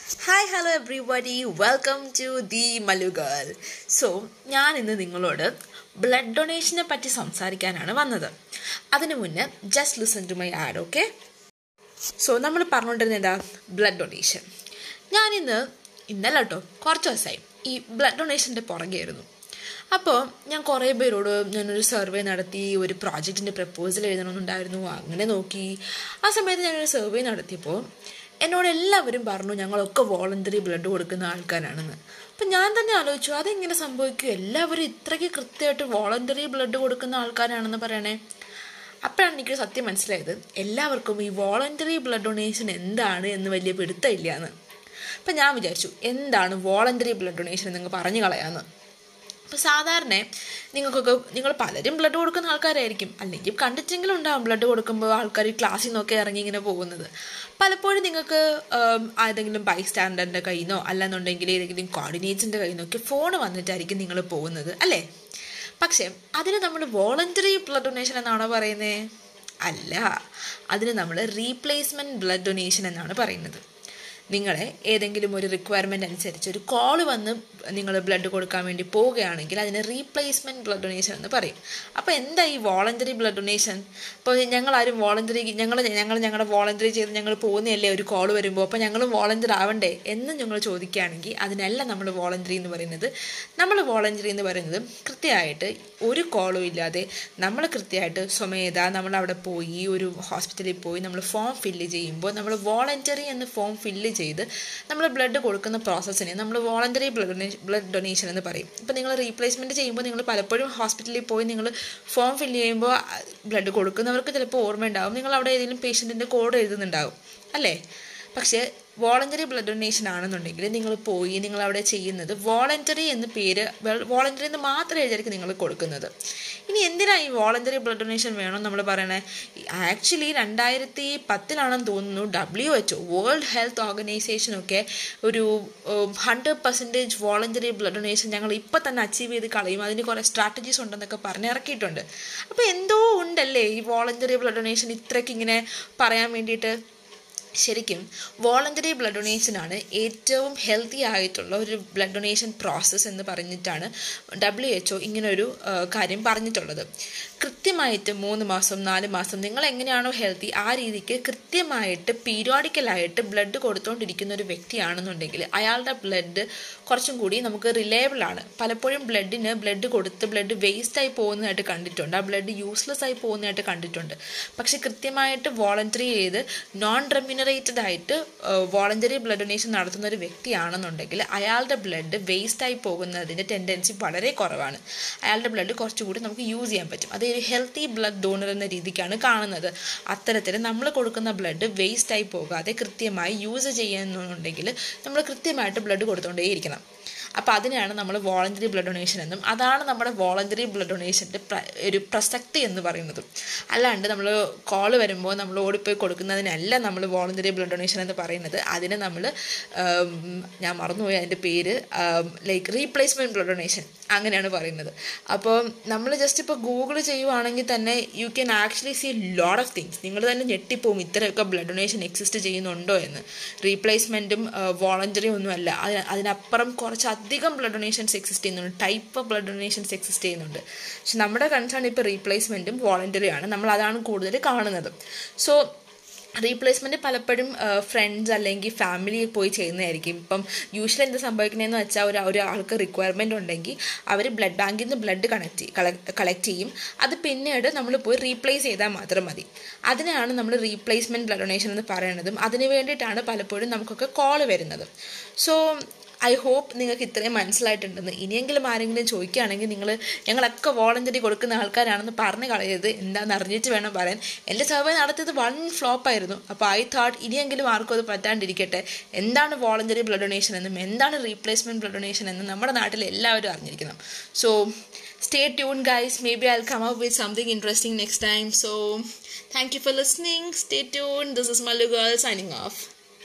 hi hello everybody welcome to the Mallu girl so ഞാൻ ഇന്ന് നിങ്ങളോട് ബ്ലഡ് ഡൊണേഷനെ പറ്റി സംസാരിക്കാനാണ് വന്നത് അതിനു മുന്നേ just listen to my ad okay so നമ്മൾ പറഞ്ഞുകൊണ്ടിരുന്നത് എന്താ ബ്ലഡ് ഡൊണേഷൻ ഞാനിന്ന് ഇന്നലെ കേട്ടോ കുറച്ച് ദിവസമായി ഈ ബ്ലഡ് ഡൊണേഷൻ്റെ പുറകെയായിരുന്നു അപ്പോൾ ഞാൻ കുറേ പേരോട് ഞാനൊരു സർവേ നടത്തി ഒരു പ്രോജക്റ്റിൻ്റെ പ്രപ്പോസൽ എഴുതണമെന്നുണ്ടായിരുന്നു അങ്ങനെ നോക്കി ആ സമയത്ത് ഞാനൊരു സർവേ നടത്തിയപ്പോൾ എന്നോട് എല്ലാവരും പറഞ്ഞു ഞങ്ങളൊക്കെ വോളണ്ടറി ബ്ലഡ് കൊടുക്കുന്ന ആൾക്കാരാണെന്ന് അപ്പം ഞാൻ തന്നെ ആലോചിച്ചു അതെങ്ങനെ സംഭവിക്കും എല്ലാവരും ഇത്രയ്ക്ക് കൃത്യമായിട്ട് വോളണ്ടറി ബ്ലഡ് കൊടുക്കുന്ന ആൾക്കാരാണെന്ന് പറയണേ അപ്പോഴാണ് എനിക്ക് സത്യം മനസ്സിലായത് എല്ലാവർക്കും ഈ വോളണ്ടറി ബ്ലഡ് ഡൊണേഷൻ എന്താണ് എന്ന് വലിയ പിടുത്തമില്ല എന്ന് അപ്പം ഞാൻ വിചാരിച്ചു എന്താണ് വോളണ്ടറി ബ്ലഡ് ഡൊണേഷൻ നിങ്ങൾ പറഞ്ഞു കളയാമെന്ന് അപ്പോൾ സാധാരണ നിങ്ങൾക്കൊക്കെ നിങ്ങൾ പലരും ബ്ലഡ് കൊടുക്കുന്ന ആൾക്കാരായിരിക്കും അല്ലെങ്കിൽ കണ്ടിട്ടെങ്കിലും ഉണ്ടാവും ബ്ലഡ് കൊടുക്കുമ്പോൾ ആൾക്കാർ ക്ലാസ്സിൽ നിന്നൊക്കെ ഇറങ്ങി ഇങ്ങനെ പോകുന്നത് പലപ്പോഴും നിങ്ങൾക്ക് ഏതെങ്കിലും ബൈ സ്റ്റാൻഡറിൻ്റെ കയ്യിൽ നിന്നോ അല്ലെന്നുണ്ടെങ്കിൽ ഏതെങ്കിലും കോർഡിനേറ്റ്സിൻ്റെ കയ്യിൽ നിന്നൊക്കെ ഫോൺ വന്നിട്ടായിരിക്കും നിങ്ങൾ പോകുന്നത് അല്ലേ പക്ഷേ അതിന് നമ്മൾ വോളണ്ടറി ബ്ലഡ് ഡൊണേഷൻ എന്നാണോ പറയുന്നത് അല്ല അതിന് നമ്മൾ റീപ്ലേസ്മെൻറ്റ് ബ്ലഡ് ഡൊണേഷൻ എന്നാണ് പറയുന്നത് നിങ്ങളെ ഏതെങ്കിലും ഒരു റിക്വയർമെൻ്റ് അനുസരിച്ച് ഒരു കോൾ വന്ന് നിങ്ങൾ ബ്ലഡ് കൊടുക്കാൻ വേണ്ടി പോവുകയാണെങ്കിൽ അതിന് റീപ്ലേസ്മെൻറ്റ് ബ്ലഡ് ഡൊണേഷൻ എന്ന് പറയും അപ്പോൾ എന്താ ഈ വോളണ്ടറി ബ്ലഡ് ഡൊണേഷൻ ഇപ്പോൾ ഞങ്ങളാരും വോളണ്ടറി ഞങ്ങൾ ഞങ്ങൾ ഞങ്ങളുടെ വോളണ്ടറി ചെയ്ത് ഞങ്ങൾ പോകുന്നതല്ലേ ഒരു കോൾ വരുമ്പോൾ അപ്പോൾ ഞങ്ങൾ വോളണ്ടറി ആവണ്ടേ എന്ന് ഞങ്ങൾ ചോദിക്കുകയാണെങ്കിൽ അതിനല്ല നമ്മൾ വോളണ്ടറി എന്ന് പറയുന്നത് നമ്മൾ വോളണ്ടറി എന്ന് പറയുന്നത് കൃത്യമായിട്ട് ഒരു കോളും ഇല്ലാതെ നമ്മൾ കൃത്യമായിട്ട് സ്വമേധ നമ്മൾ അവിടെ പോയി ഒരു ഹോസ്പിറ്റലിൽ പോയി നമ്മൾ ഫോം ഫില്ല് ചെയ്യുമ്പോൾ നമ്മൾ വോളണ്ടറി എന്ന ഫോം ഫില്ല് ചെയ്ത് നമ്മൾ ബ്ലഡ് കൊടുക്കുന്ന പ്രോസസ്സിനെ നമ്മൾ വോളണ്ടറി ബ്ലഡ് ബ്ലഡ് ഡൊണേഷൻ എന്ന് പറയും ഇപ്പം നിങ്ങൾ റീപ്ലേസ്മെൻറ്റ് ചെയ്യുമ്പോൾ നിങ്ങൾ പലപ്പോഴും ഹോസ്പിറ്റലിൽ പോയി നിങ്ങൾ ഫോം ഫില്ല് ചെയ്യുമ്പോൾ ബ്ലഡ് കൊടുക്കുന്നവർക്ക് ചിലപ്പോൾ ഓർമ്മയുണ്ടാവും നിങ്ങൾ അവിടെ ഏതെങ്കിലും പേഷ്യൻറ്റിൻ്റെ കോഡ് എഴുതുന്നുണ്ടാവും അല്ലേ പക്ഷേ വോളണ്ടറി ബ്ലഡ് ഡൊണേഷൻ ആണെന്നുണ്ടെങ്കിൽ നിങ്ങൾ പോയി നിങ്ങൾ അവിടെ ചെയ്യുന്നത് വോളണ്ടറി എന്ന പേര് വോളണ്ടറി എന്ന് മാത്രമേ എഴുതിയായിരിക്കും നിങ്ങൾ കൊടുക്കുന്നത് ഇനി എന്തിനാണ് ഈ വോളണ്ടറി ബ്ലഡ് ഡൊണേഷൻ വേണം നമ്മൾ പറയണേ ആക്ച്വലി രണ്ടായിരത്തി പത്തിലാണെന്ന് തോന്നുന്നു W H O world health ഓർഗനൈസേഷനൊക്കെ ഒരു hundred percentage voluntary blood donation ഞങ്ങൾ ഇപ്പം തന്നെ അച്ചീവ് ചെയ്ത് കളയും അതിന് കുറേ സ്ട്രാറ്റജീസ് ഉണ്ടെന്നൊക്കെ പറഞ്ഞ് ഇറക്കിയിട്ടുണ്ട് അപ്പോൾ എന്തോ ഉണ്ടല്ലേ ഈ വോളണ്ടറി ബ്ലഡ് ഡൊണേഷൻ ഇത്രയ്ക്ക് ഇങ്ങനെ പറയാൻ വേണ്ടിയിട്ട് ശരിക്കും വോളണ്ടറി ബ്ലഡ് ഡൊണേഷനാണ് ഏറ്റവും ഹെൽത്തി ആയിട്ടുള്ള ഒരു ബ്ലഡ് ഡൊണേഷൻ പ്രോസസ്സ് എന്ന് പറഞ്ഞിട്ടാണ് ഡബ്ല്യു എച്ച് ഒ ഇങ്ങനൊരു കാര്യം പറഞ്ഞിട്ടുള്ളത് കൃത്യമായിട്ട് മൂന്ന് മാസം നാല് മാസം നിങ്ങൾ എങ്ങനെയാണോ ഹെൽത്തി ആ രീതിക്ക് കൃത്യമായിട്ട് പീരിയോഡിക്കലായിട്ട് ബ്ലഡ് കൊടുത്തുകൊണ്ടിരിക്കുന്ന ഒരു വ്യക്തിയാണെന്നുണ്ടെങ്കിൽ അയാളുടെ ബ്ലഡ് കുറച്ചും കൂടി നമുക്ക് റിലയബിൾ ആണ് പലപ്പോഴും ബ്ലഡിന് ബ്ലഡ് കൊടുത്ത് ബ്ലഡ് വേസ്റ്റ് ആയി പോകുന്നതായിട്ട് കണ്ടിട്ടുണ്ട് ആ ബ്ലഡ് യൂസ്ലെസ് ആയി പോകുന്നതായിട്ട് കണ്ടിട്ടുണ്ട് പക്ഷെ കൃത്യമായിട്ട് വോളണ്ടറി ചെയ്ത് നോൺ റെമ്യൂണറേറ്റഡ് ആയിട്ട് വോളണ്ടറി ബ്ലഡ് ഡൊണേഷൻ നടത്തുന്ന ഒരു വ്യക്തിയാണെന്നുണ്ടെങ്കിൽ അയാളുടെ ബ്ലഡ് വേസ്റ്റ് ആയി പോകുന്നതിൻ്റെ ടെൻഡൻസി വളരെ കുറവാണ് അയാളുടെ ബ്ലഡ് കുറച്ചുകൂടി നമുക്ക് യൂസ് ചെയ്യാൻ പറ്റും അത് ഒരു ഹെൽത്തി ബ്ലഡ് ഡോണർ എന്ന രീതിക്കാണ് കാണുന്നത് അത്തരത്തിൽ നമ്മൾ കൊടുക്കുന്ന ബ്ലഡ് വേസ്റ്റ് ആയി പോകാതെ കൃത്യമായി യൂസ് ചെയ്യുന്നുണ്ടെങ്കിൽ നമ്മൾ കൃത്യമായിട്ട് ബ്ലഡ് കൊടുത്തുകൊണ്ടേയിരിക്കണം അപ്പോൾ അതിനാണ് നമ്മൾ വോളണ്ടറി ബ്ലഡ് ഡൊണേഷൻ എന്നും അതാണ് നമ്മുടെ വോളണ്ടറി ബ്ലഡ് ഡൊണേഷൻ്റെ ഒരു പ്രസക്തി എന്ന് പറയുന്നത് അല്ലാണ്ട് നമ്മൾ കോൾ വരുമ്പോൾ നമ്മൾ ഓടിപ്പോയി കൊടുക്കുന്നതിനല്ല നമ്മൾ വോളണ്ടറി ബ്ലഡ് ഡൊണേഷൻ എന്ന് പറയുന്നത് അതിന് നമ്മൾ ഞാൻ മറന്നുപോയി അതിൻ്റെ പേര് ലൈക്ക് റീപ്ലേസ്മെൻറ്റ് ബ്ലഡ് ഡൊണേഷൻ അങ്ങനെയാണ് പറയുന്നത് അപ്പോൾ നമ്മൾ ജസ്റ്റ് ഇപ്പോൾ ഗൂഗിൾ ചെയ്യുവാണെങ്കിൽ തന്നെ you can actually see lot of things നിങ്ങൾ തന്നെ ഞെട്ടിപ്പോവും ഇത്രയൊക്കെ ബ്ലഡ് ഡൊണേഷൻ എക്സിസ്റ്റ് ചെയ്യുന്നുണ്ടോ എന്ന് റീപ്ലേസ്മെൻറ്റും വോളണ്ടറിയും ഒന്നുമല്ല അതിനപ്പുറം കുറച്ച് അധികം ബ്ലഡ് ഡൊണേഷൻസ് എക്സിസ്റ്റ് ചെയ്യുന്നുണ്ട് type of blood donations exist ചെയ്യുന്നുണ്ട് പക്ഷെ നമ്മുടെ കൺസേൺ ഇപ്പോൾ റീപ്ലേസ്മെൻറ്റും വോളണ്ടറിയാണ് നമ്മൾ അതാണ് കൂടുതൽ കാണുന്നത് സോ റീപ്ലേസ്മെൻറ്റ് പലപ്പോഴും ഫ്രണ്ട്സ് അല്ലെങ്കിൽ ഫാമിലി പോയി ചെയ്യുന്നതായിരിക്കും ഇപ്പം യൂഷ്വലി എന്ത് സംഭവിക്കണമെന്ന് വെച്ചാൽ ഒരു ഒരാൾക്ക് റിക്വയർമെൻ്റ് ഉണ്ടെങ്കിൽ അവർ ബ്ലഡ് ബാങ്കിൽ നിന്ന് ബ്ലഡ് കണക്ട് കളക്ട് ചെയ്യും അത് പിന്നീട് നമ്മൾ പോയി റീപ്ലേസ് ചെയ്താൽ മാത്രം മതി അതിനാണ് നമ്മൾ റീപ്ലേസ്മെൻറ്റ് ബ്ലഡ് ഡൊണേഷൻ എന്ന് പറയുന്നതും അതിന് വേണ്ടിയിട്ടാണ് പലപ്പോഴും നമുക്കൊക്കെ കോൾ വരുന്നത് സോ ഐ ഹോപ്പ് നിങ്ങൾക്ക് ഇത്രയും മനസ്സിലായിട്ടുണ്ടെന്ന് ഇനിയെങ്കിലും ആരെങ്കിലും ചോദിക്കുകയാണെങ്കിൽ നിങ്ങൾ ഞങ്ങളൊക്കെ വോളണ്ടറി കൊടുക്കുന്ന ആൾക്കാരാണെന്ന് പറഞ്ഞു കളയരുത് എന്താണെന്ന് അറിഞ്ഞിട്ട് വേണം പറയാൻ എൻ്റെ സർവേ നടത്തിയത് വൺ ഫ്ലോപ്പായിരുന്നു അപ്പോൾ ഐ തോട്ട് ഇനിയെങ്കിലും ആർക്കും അത് പറ്റാണ്ടിരിക്കട്ടെ എന്താണ് വോളണ്ടറി ബ്ലഡ് ഡൊണേഷൻ എന്നും എന്താണ് റീപ്ലേസ്മെൻറ്റ് ബ്ലഡ് ഡൊണേഷൻ എന്നും നമ്മുടെ നാട്ടിൽ എല്ലാവരും അറിഞ്ഞിരിക്കണം so stay tune guys maybe I come up with something interesting next time so thank you for listening stay tune this is Mallu girl signing of